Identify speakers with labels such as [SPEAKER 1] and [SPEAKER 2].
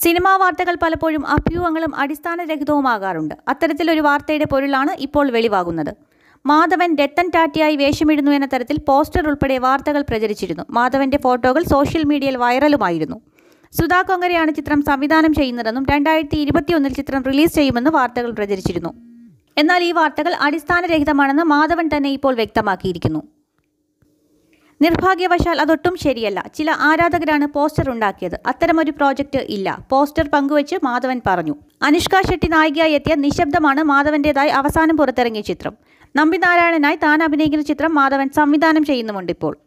[SPEAKER 1] cinema വാർത്തകൾ പലപ്പോഴും അഭ്യൂഹങ്ങളും അടിസ്ഥാനരഹിതവുമാകാറുണ്ട് അത്തരത്തിലൊരു വാർത്തയുടെ പൊരുളാണ് ഇപ്പോൾ വെളിവാകുന്നത് മാധവൻ രത്തൻ ടാറ്റയായി വേഷമിടുന്നു എന്ന തരത്തിൽ പോസ്റ്റർ ഉൾപ്പെടെ വാർത്തകൾ പ്രചരിച്ചിരുന്നു മാധവന്റെ ഫോട്ടോകൾ സോഷ്യൽ മീഡിയയിൽ വൈറലുമായിരുന്നു സുധാ കൊങ്കരയാണ് ചിത്രം സംവിധാനം ചെയ്യുന്നതെന്നും രണ്ടായിരത്തി ഇരുപത്തിയൊന്നിൽ ചിത്രം റിലീസ് ചെയ്യുമെന്ന് വാർത്തകൾ പ്രചരിച്ചിരുന്നു എന്നാൽ ഈ വാർത്തകൾ അടിസ്ഥാനരഹിതമാണെന്ന് മാധവൻ തന്നെ ഇപ്പോൾ വ്യക്തമാക്കിയിരിക്കുന്നു നിർഭാഗ്യവശാൽ അതൊട്ടും ശരിയല്ല ചില ആരാധകരാണ് പോസ്റ്റർ ഉണ്ടാക്കിയത് അത്തരമൊരു പ്രോജക്റ്റ് ഇല്ല പോസ്റ്റർ പങ്കുവച്ച് മാധവൻ പറഞ്ഞു അനുഷ്ക ഷെട്ടി നായികയായി എത്തിയ നിശബ്ദമാണ് മാധവന്റേതായി അവസാനം പുറത്തിറങ്ങിയ ചിത്രം നമ്പി നാരായണനായി താൻ അഭിനയിക്കുന്ന ചിത്രം മാധവൻ സംവിധാനം ചെയ്യുന്നുമുണ്ട് ഇപ്പോൾ